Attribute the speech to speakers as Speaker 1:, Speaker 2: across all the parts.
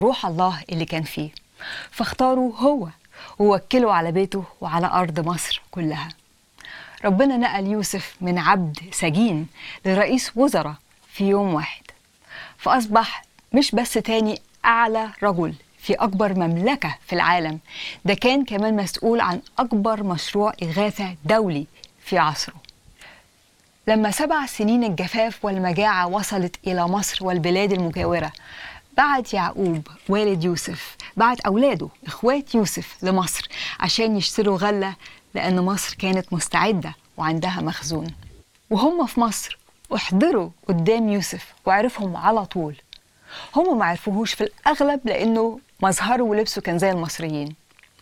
Speaker 1: روح الله اللي كان فيه فاختاروا هو ووكلوا على بيته وعلى أرض مصر كلها ربنا نقل يوسف من عبد سجين لرئيس وزراء في يوم واحد فأصبح مش بس تاني أعلى رجل في أكبر مملكة في العالم ده كان كمان مسؤول عن أكبر مشروع إغاثة دولي في عصره لما سبع سنين الجفاف والمجاعة وصلت إلى مصر والبلاد المجاورة بعت يعقوب والد يوسف بعت أولاده إخوات يوسف لمصر عشان يشتروا غلة لأن مصر كانت مستعدة وعندها مخزون وهم في مصر احضروا قدام يوسف وعرفهم على طول هم ما عرفوهوش في الأغلب لأنه مظهره ولبسه كان زي المصريين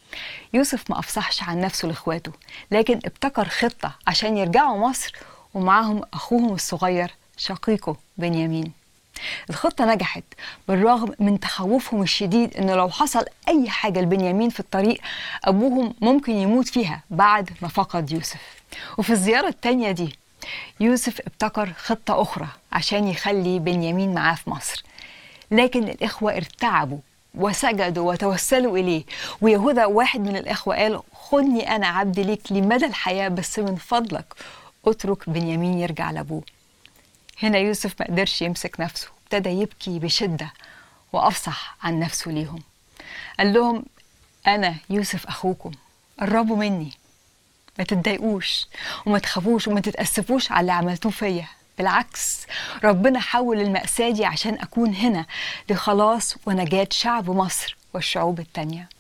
Speaker 1: يوسف ما أفصحش عن نفسه لإخواته لكن ابتكر خطة عشان يرجعوا مصر ومعاهم أخوهم الصغير شقيقه بنيامين الخطة نجحت بالرغم من تخوفهم الشديد إنه لو حصل أي حاجة لبنيامين في الطريق أبوهم ممكن يموت فيها بعد ما فقد يوسف وفي الزيارة التانية دي يوسف ابتكر خطة أخرى عشان يخلي بنيامين معاه في مصر لكن الإخوة ارتعبوا وسجدوا وتوسلوا إليه ويهوذا واحد من الإخوة قال خدني أنا عبد ليك لمدى الحياة بس من فضلك اترك بنيامين يرجع لأبوه هنا يوسف ما قدرش يمسك نفسه ابتدى يبكي بشدة وأفصح عن نفسه ليهم قال لهم أنا يوسف أخوكم قربوا مني ما تتضايقوش وما تخافوش وما تتأسفوش على اللي عملتوه فيا بالعكس ربنا حول المأساة دي عشان أكون هنا لخلاص ونجاة شعب مصر والشعوب التانية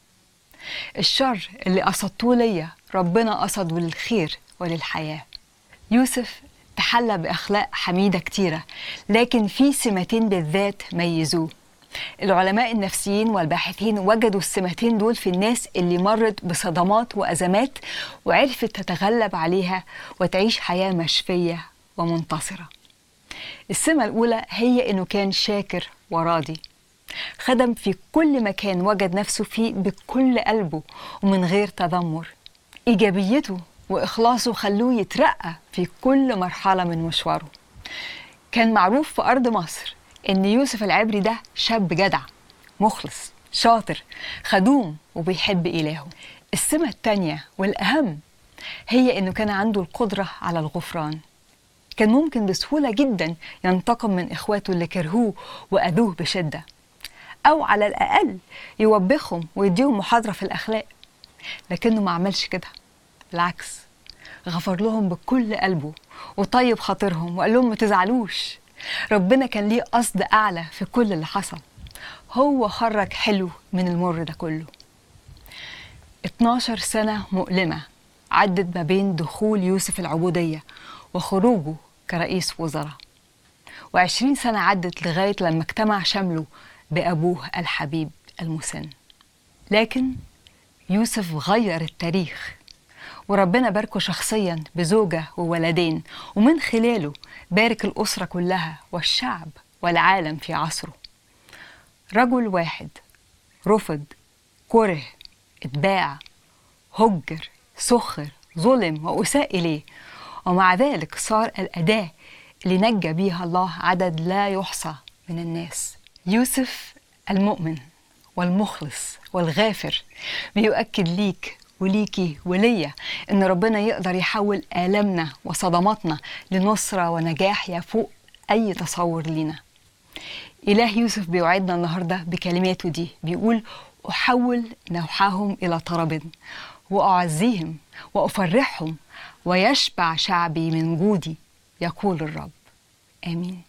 Speaker 1: الشر اللي قصدتوه ليا ربنا قصده للخير وللحياة يوسف تحلى بأخلاق حميدة كتيرة لكن في سمتين بالذات ميزوه العلماء النفسيين والباحثين وجدوا السمتين دول في الناس اللي مرت بصدمات وأزمات وعرفت تتغلب عليها وتعيش حياة مشفية ومنتصرة السمة الأولى هي إنه كان شاكر وراضي خدم في كل مكان وجد نفسه فيه بكل قلبه ومن غير تذمر إيجابيته وإخلاصه خلوه يترقى في كل مرحلة من مشواره كان معروف في أرض مصر إن يوسف العبري ده شاب جدع مخلص شاطر خدوم وبيحب إلهه السمة التانية والأهم هي إنه كان عنده القدرة على الغفران كان ممكن بسهولة جدا ينتقم من إخواته اللي كرهوه وأذوه بشدة أو على الأقل يوبخهم ويديهم محاضرة في الأخلاق لكنه ما عملش كده بالعكس غفر لهم بكل قلبه وطيب خاطرهم وقال لهم ما تزعلوش ربنا كان ليه قصد أعلى في كل اللي حصل هو خرج حلو من المر ده كله 12 سنة مؤلمة عدت ما بين دخول يوسف العبودية وخروجه كرئيس وزراء وعشرين سنة عدت لغاية لما اجتمع شمله بأبوه الحبيب المسن لكن يوسف غير التاريخ وربنا باركه شخصيا بزوجة وولدين ومن خلاله بارك الأسرة كلها والشعب والعالم في عصره رجل واحد رفض كره اتباع هجر سخر ظلم وأساء إليه ومع ذلك صار الأداة اللي نجى بيها الله عدد لا يحصى من الناس يوسف المؤمن والمخلص والغافر بيؤكد ليك وليكي وليا ان ربنا يقدر يحول آلامنا وصدماتنا لنصرة ونجاح يفوق أي تصور لينا إله يوسف بيوعدنا النهاردة بكلماته دي بيقول أحول نوحهم إلى طرب وأعزيهم وأفرحهم ويشبع شعبي من جودي يقول الرب آمين